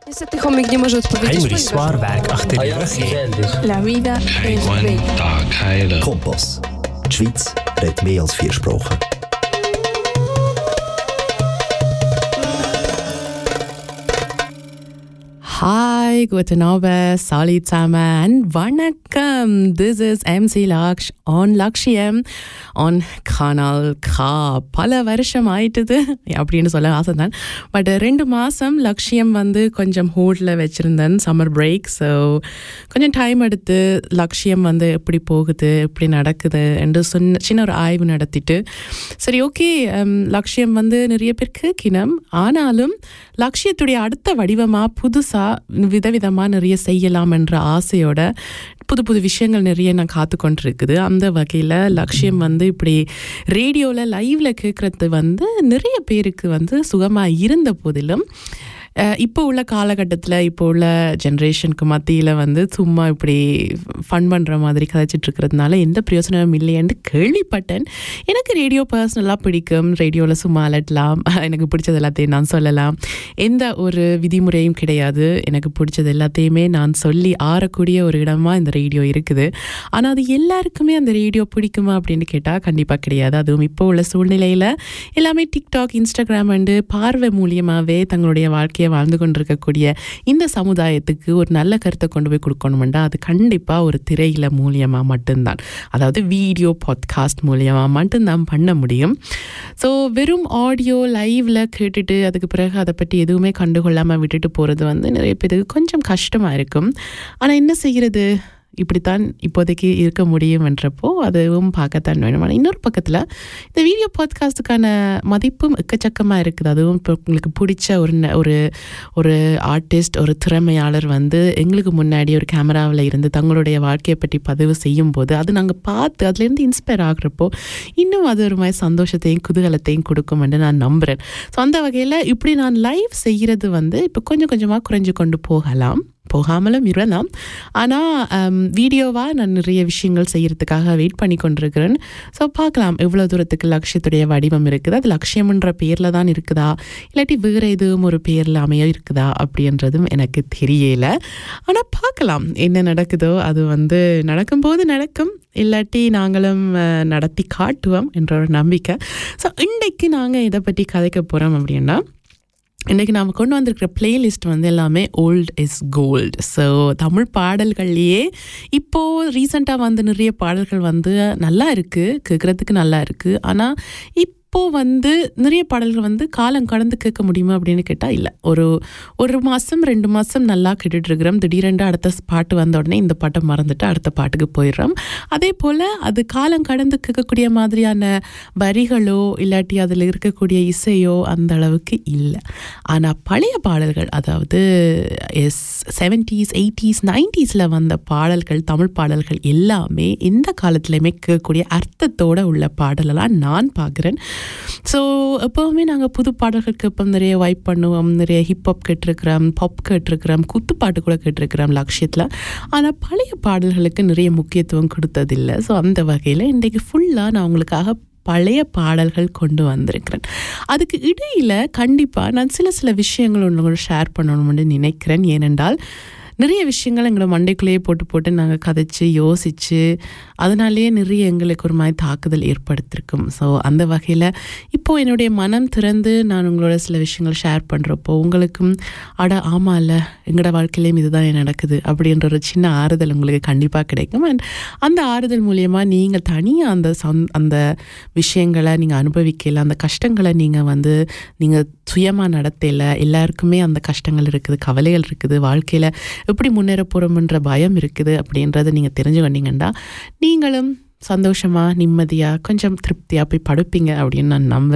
Niestety chomik nie może odpowiedzieć, Heinrich ponieważ zwaarwerk achter die rug heeft. La vida es Gwen bella. Tag heilen. Kompass. Die Schweiz redet mehr als vier Sprachen. Hi, guten Abend, Sali zusammen. Vanakkam. This is MC Laksh on Lakshயம் on Kanal K. பல வருஷம் ஆயிட்டுது அப்படின்னு சொல்ல ஆசை தான் but ரெண்டு மாதம் லக்ஷியம் வந்து கொஞ்சம் ஹோல்டில் வச்சுருந்தேன் சம்மர் பிரேக் ஸோ கொஞ்சம் டைம் எடுத்து லக்ஷியம் வந்து எப்படி போகுது எப்படி நடக்குது என்று சொன்ன சின்ன ஒரு ஆய்வு நடத்திட்டு சரி ஓகே லக்ஷியம் வந்து நிறைய பேர் கேட்கினம் ஆனாலும் லக்ஷியத்துடைய அடுத்த வடிவமாக புதுசாக விதவிதமாக நிறைய செய்யலாம் என்ற ஆசையோட புது புது விஷயங்கள் நிறைய நான் காத்து கொண்டிருக்குது அந்த வகையில் லக்ஷியம் வந்து இப்படி ரேடியோவில் லைவில் கேட்குறது வந்து நிறைய பேருக்கு வந்து சுகமாக இருந்த போதிலும் அஹ், இப்போ உள்ள காலகட்டத்தில் இப்போ உள்ள ஜென்ரேஷனுக்கு மத்தியில் வந்து சும்மா இப்படி ஃபன் பண்ணுற மாதிரி கதைச்சிட்டு இருக்கிறதுனால எந்த பிரயோசனமும் இல்லையேன்னு கேள்விப்பட்டேன் எனக்கு ரேடியோ பர்சனலாக பிடிக்கும் ரேடியோவில் சும்மா அலட்டலாம் எனக்கு பிடிச்சது எல்லாத்தையும் நான் சொல்லலாம் எந்த ஒரு விதிமுறையும் கிடையாது எனக்கு பிடிச்சது எல்லாத்தையுமே நான் சொல்லி ஆறக்கூடிய ஒரு இடமா இந்த ரேடியோ இருக்குது ஆனால் அது எல்லாருக்குமே அந்த ரேடியோ பிடிக்குமா அப்படின்னு கேட்டால் கண்டிப்பாக கிடையாது அதுவும் இப்போ உள்ள சூழ்நிலையில் எல்லாமே டிக்டாக் இன்ஸ்டாகிராம் அண்டு பார்வை மூலியமாகவே தங்களுடைய வாழ்க்கையை வாழ்ந்து கொண்டிருக்கக்கூடிய இந்த சமுதாயத்துக்கு ஒரு நல்ல கருத்தை கொண்டு போய் கொடுக்கணுமெண்டா அது கண்டிப்பாக ஒரு திரையில மூலியமாக மட்டும்தான் அதாவது வீடியோ பாட்காஸ்ட் மூலியமாக மட்டும்தான் பண்ண முடியும் ஸோ வெறும் ஆடியோ லைவில் கேட்டுட்டு அதுக்கு பிறகு அதை பற்றி எதுவுமே கண்டுகொள்ளாமல் விட்டுட்டு போகிறது வந்து நிறைய பேருக்கு கொஞ்சம் கஷ்டமாக இருக்கும் ஆனால் என்ன செய்கிறது இப்படித்தான் இப்போதைக்கு இருக்க முடியும் என்றப்போ அதுவும் பார்க்கத்தான் வேணும் ஆனால் இன்னொரு பக்கத்தில் இந்த வீடியோ பாட்காஸ்ட்டுக்கான மதிப்பும் எக்கச்சக்கமாக இருக்குது அதுவும் இப்போ உங்களுக்கு பிடிச்ச ஒரு ந- ஒரு ஒரு ஆர்டிஸ்ட் ஒரு திறமையாளர் வந்து எங்களுக்கு முன்னாடி ஒரு கேமராவில் இருந்து தங்களுடைய வாழ்க்கையை பற்றி பதிவு செய்யும் போது அது நாங்கள் பார்த்து அதுலேருந்து இன்ஸ்பயர் ஆகுறப்போ இன்னும் அது ஒரு மாதிரி சந்தோஷத்தையும் குதூகலத்தையும் கொடுக்கும் என்று நான் நம்புகிறேன் ஸோ அந்த வகையில் இப்படி நான் லைவ் செய்கிறது வந்து இப்போ கொஞ்சம் கொஞ்சமாக குறைஞ்சு கொண்டு போகலாம் போகாமலும் இருக்கலாம் ஆனால் வீடியோவாக நான் நிறைய விஷயங்கள் செய்கிறதுக்காக வெயிட் பண்ணி கொண்டிருக்கிறேன் ஸோ பார்க்கலாம் எவ்வளோ தூரத்துக்கு லட்சியத்துடைய வடிவம் இருக்குது அது லட்சியம்ன்ற பேரில் தான் இருக்குதா இல்லாட்டி வேறு எதுவும் ஒரு பேரில் அமைய இருக்குதா அப்படின்றதும் எனக்கு தெரியல ஆனால் பார்க்கலாம் என்ன நடக்குதோ அது வந்து நடக்கும்போது நடக்கும் இல்லாட்டி நாங்களும் அஹ், நடத்தி காட்டுவோம் என்ற ஒரு நம்பிக்கை ஸோ இன்றைக்கு நாங்கள் இதை பற்றி கதைக்க போகிறோம் அப்படின்னா இன்றைக்கி நாம் கொண்டு வந்திருக்கிற பிளேலிஸ்ட் வந்து எல்லாமே old is gold so Tamil பாடல்கள்லேயே இப்போது ரீசெண்டாக வந்து நிறைய பாடல்கள் வந்து நல்லா இருக்குது கேட்குறதுக்கு நல்லா இருக்குது ஆனால் இப்போ வந்து நிறைய பாடல்கள் வந்து காலம் கடந்து கேட்க முடியுமா அப்படின்னு கேட்டால் இல்லை ஒரு ஒரு மாதம் ரெண்டு மாதம் நல்லா கேட்டுட்டு இருக்கிறோம் திடீரென்று அடுத்த பாட்டு வந்த உடனே இந்த பாட்டை மறந்துட்டு அடுத்த பாட்டுக்கு போயிடுறோம் அதே போல் அது காலம் கடந்து கேட்கக்கூடிய மாதிரியான வரிகளோ இல்லாட்டி அதில் இருக்கக்கூடிய இசையோ அந்த அளவுக்கு இல்லை ஆனால் பழைய பாடல்கள் அதாவது எஸ் செவன்டீஸ் எயிட்டிஸ் நைன்டீஸில் வந்த பாடல்கள் தமிழ் பாடல்கள் எல்லாமே எந்த காலத்துலையுமே கேட்கக்கூடிய அர்த்தத்தோட உள்ள பாடலெல்லாம் நான் பார்க்குறேன் ஸோ எப்போவுமே நாங்கள் புது பாடல்கள் கேட்போம் நிறைய வைப் பண்ணுவோம் நிறைய ஹிப்ஹாப் கேட்டிருக்கிறோம் பாப் கேட்டிருக்கிறோம் குத்துப்பாட்டு கூட கேட்டிருக்கிறோம் லட்சியத்தில் ஆனால் பழைய பாடல்களுக்கு நிறைய முக்கியத்துவம் கொடுத்ததில்லை ஸோ அந்த வகையில் இன்றைக்கு ஃபுல்லாக நான் உங்களுக்காக பழைய பாடல்கள் கொண்டு வந்திருக்கிறேன் அதுக்கு இடையில் கண்டிப்பாக நான் சில சில விஷயங்கள் ஒன்று ஷேர் பண்ணணும்னு நினைக்கிறேன் ஏனென்றால் நிறைய விஷயங்கள் எங்களை மண்டைக்குள்ளேயே போட்டு போட்டு நாங்கள் கதைச்சு யோசித்து அதனாலேயே நிறைய எங்களுக்கு ஒரு மாதிரி தாக்குதல் ஏற்படுத்தியிருக்கும் ஸோ அந்த வகையில் இப்போது என்னுடைய மனம் திறந்து நான் உங்களோட சில விஷயங்கள் ஷேர் பண்ணுறப்போ உங்களுக்கும் அட ஆமாம் இல்லை எங்களோட வாழ்க்கையிலையும் இதுதான் நடக்குது அப்படின்ற ஒரு சின்ன ஆறுதல் உங்களுக்கு கண்டிப்பாக கிடைக்கும் அண்ட் அந்த ஆறுதல் மூலியமாக நீங்கள் தனியாக அந்த சொந் அந்த விஷயங்களை நீங்கள் அனுபவிக்கல அந்த கஷ்டங்களை நீங்கள் வந்து நீங்கள் சுயமாக நடத்தல எல்லாருக்குமே அந்த கஷ்டங்கள் இருக்குது கவலைகள் இருக்குது வாழ்க்கையில் எப்படி முன்னேற போகிறோம்ன்ற பயம் இருக்குது அப்படின்றத நீங்கள் தெரிஞ்சுக்கொண்டீங்கன்னா நீங்களும் சந்தோஷமாக நிம்மதியாக கொஞ்சம் திருப்தியாக போய் படுப்பீங்க அப்படின்னு நான் நம்புறேன்